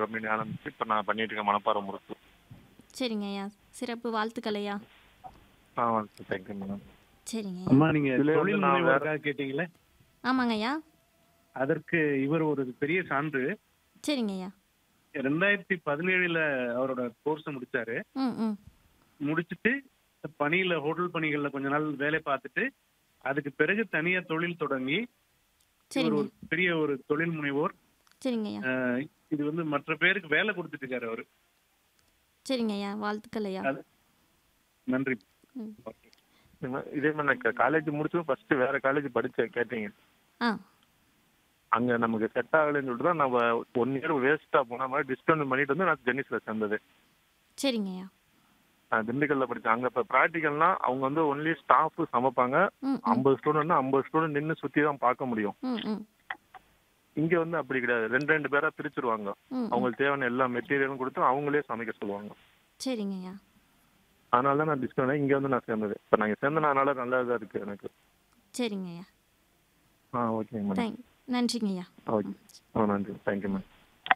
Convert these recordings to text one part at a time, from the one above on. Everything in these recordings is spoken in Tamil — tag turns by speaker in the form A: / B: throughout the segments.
A: அப்படின்னு ஆரம்பிச்சு இப்போ நான் பண்ணிட்டு இருக்கேன் மணப்பாறை முறுக்கு
B: சரிங்க ஐயா சிறப்பு வாழ்த்துக்கள் ஐயா
A: ஆ தேங்க்யூ மேடம்
B: சரிங்க ஐயா
C: அம்மா நீங்க
A: இதுலயே வந்து
C: தொழில்
A: நான் வேற-
C: முனைவோருக்காக கேட்டீங்களே
B: ஆமாங்க ஐயா
C: அதற்கு இவர் ஒரு பெரிய சான்று
B: சரிங்க ஐயா
C: ரெண்டாயிரத்தி பதினேழுல அவரோட கோர்ஸ் முடிச்சாரு
B: ம் ம்
C: முடிச்சிட்டு பணியில ஹோட்டல் பணிகள்ல கொஞ்ச நாள் வேலை பார்த்துட்டு அதுக்கு பிறகு தனியா தொழில் தொடங்கி இவர்
B: சரிங்க
C: ஒரு பெரிய ஒரு தொழில் முனைவோர்
B: சரிங்க ஐயா
C: அஹ், இது வந்து மற்ற பேருக்கு வேலை கொடுத்துட்டு இருக்காரு அவரு
B: சரிங்க ஐயா வாழ்த்துக்கள் ஐயா
C: அது- நன்றி
B: ம்.
A: இதே மாதிரி நான் காலேஜ் முடிச்சும் ஃபர்ஸ்ட் வேற காலேஜ் படிச்சேன் கேட்டீங்க
B: ஆ
A: அங்க நமக்கு செட் ஆகலைன்னு சொல்லிட்டு தான் நம்ம ஒன் இயர் வேஸ்டா போன மாதிரி டிஸ்கவுண்ட் பண்ணிட்டு வந்து நான் ஜென்னிஸ்ல சேர்ந்தது
B: சரிங்க ஐயா
A: நான் திண்டுக்கல்ல படிச்சேன் அங்க இப்ப ப்ராக்டிக்கல்னா அவங்க வந்து ஒன்லி ஸ்டாஃப் சமைப்பாங்க
B: ம் ம்
A: ஐம்பது ஸ்டூடெண்ட்னா ஐம்பது ஸ்டூடெண்ட் நின்று சுத்தி தான் பார்க்க முடியும்
B: ம் ம்
A: இங்க வந்து அப்படி கிடையாது ரெண்டு ரெண்டு பேரா பிரிச்சிருவாங்க
B: ம் ம்
A: அவங்களுக்கு தேவையான எல்லா மெட்டீரியலும் கொடுத்து அவங்களே சமைக்க சொல்லுவாங்க
B: சரிங்க ஐயா
A: அதனால தான் நான் டிஸ்கவுண்ட் இங்க வந்து நான் சேர்ந்தது இப்போ நாங்கள் சேர்ந்தனால நல்லா இதாக இருக்கு எனக்கு
B: சரிங்க ஐயா
A: ஆ ஓகேங்க மேடம்
B: தேங்க் நன்றிங்க ஐயா
A: ஓகே ஆ நன்றி தேங்க்யூ மேம்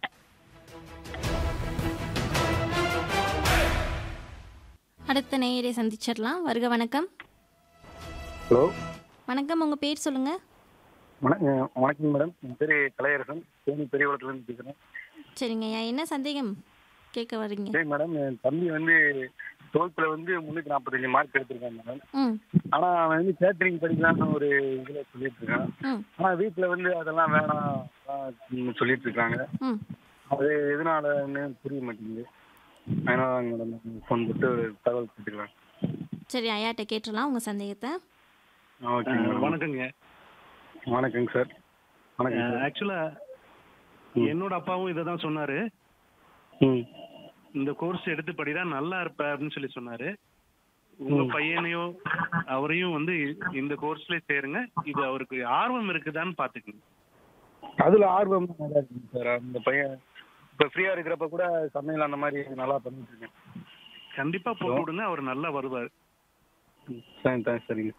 B: அடுத்த நேயரை சந்திச்சிடலாம் வருக வணக்கம்
D: ஹலோ
B: வணக்கம் உங்கள் பேர் சொல்லுங்கள்
D: வணக்கம் வணக்கம் மேடம் என் பேர் கலையரசன் தேனி பெரியகுளத்துலேருந்து பேசுகிறேன்
B: சரிங்க ஐயா என்ன சந்தேகம் கேட்க வர்றீங்க
D: சரி மேடம் என் தம்பி வந்து டுவெல்த்தில் வந்து முந்நூற்றி நாற்பத்தஞ்சு மார்க் எடுத்திருக்கான் மேடம்
B: ம்
D: ஆனால் அவன் வந்து கேட்டரிங் படிக்கலாம்னு ஒரு இதில் சொல்லிட்டு இருக்கான்
B: ம்
D: ஆனால் வீட்டில் வந்து அதெல்லாம் வேணாம் ஆஹ் சொல்லிட்டு இருக்காங்க
B: ம்
D: அது எதனாலன்னு புரிய மாட்டேங்குது அதனால தாங்க மேடம் ஃபோன் போட்டு ஒரு தகவல் கேட்டுக்கலாம்
B: சரி ஐயாட்ட கேட்டுடலாம் உங்கள் சந்தேகத்தை
D: ஓகே
C: அஹ்,
D: மேடம்
C: வணக்கங்க
D: வணக்கங்க சார் வணக்கம் சார்
C: ஆக்சுவலா என்னோட அப்பாவும் இதை தான் சொன்னாரு
D: ம்
C: இந்த கோர்ஸ் எடுத்து படிடா நல்லா இருப்ப அப்படின்னு சொல்லி சொன்னாரு உங்க பையனையோ அவரையும் வந்து இந்த கோர்ஸ்ல சேருங்க இது அவருக்கு ஆர்வம் இருக்குதான்னு பாத்துக்கங்க
D: அதுல ஆர்வம் நல்லா இருக்குங்க சார் அந்த பையன் இப்ப ஃப்ரீயா இருக்கிறப்ப கூட சமையல் அந்த மாதிரி நல்லா பண்ணிட்டு இருக்கேன்
C: கண்டிப்பா போட்டு விடுங்க அவர் நல்லா வருவார்
D: ம், சரி சரி, சரிங்க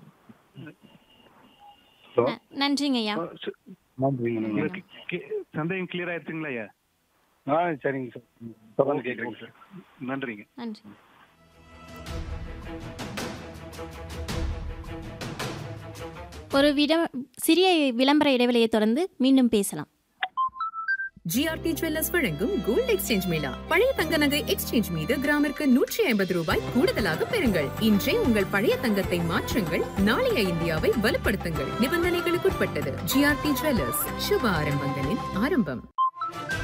D: ஹலோ
B: ந- நன்றிங்க ஐயா
D: நன்றிங்க நன்றி
C: உங்களுக்கு கே- சந்தேகம் கிளியர் ஆயிடுச்சுங்களா ஐயா
D: ஆ சரிங்க சார் தொடர்ந்து கேட்குறேங்க சார்
C: நன்றிங்க
B: நன்றி ஒரு விட சிறிய விளம்பர இடைவெளியை தொடர்ந்து மீண்டும் பேசலாம்
E: ஜிஆர்டி ஜுவல்லர்ஸ் வழங்கும் கோல்ட் எக்ஸ்சேஞ்ச் மேளா பழைய தங்க நகை எக்ஸ்சேஞ்ச் மீது கிராமிற்கு நூற்றி ஐம்பது ரூபாய் கூடுதலாக பெறுங்கள் இன்றே உங்கள் பழைய தங்கத்தை மாற்றுங்கள் நாளைய இந்தியாவை வலுப்படுத்துங்கள் நிபந்தனைகளுக்குட்பட்டது ஜிஆர்டி ஜுவல்லர்ஸ் சுப ஆரம்பங்களின் ஆரம்பம்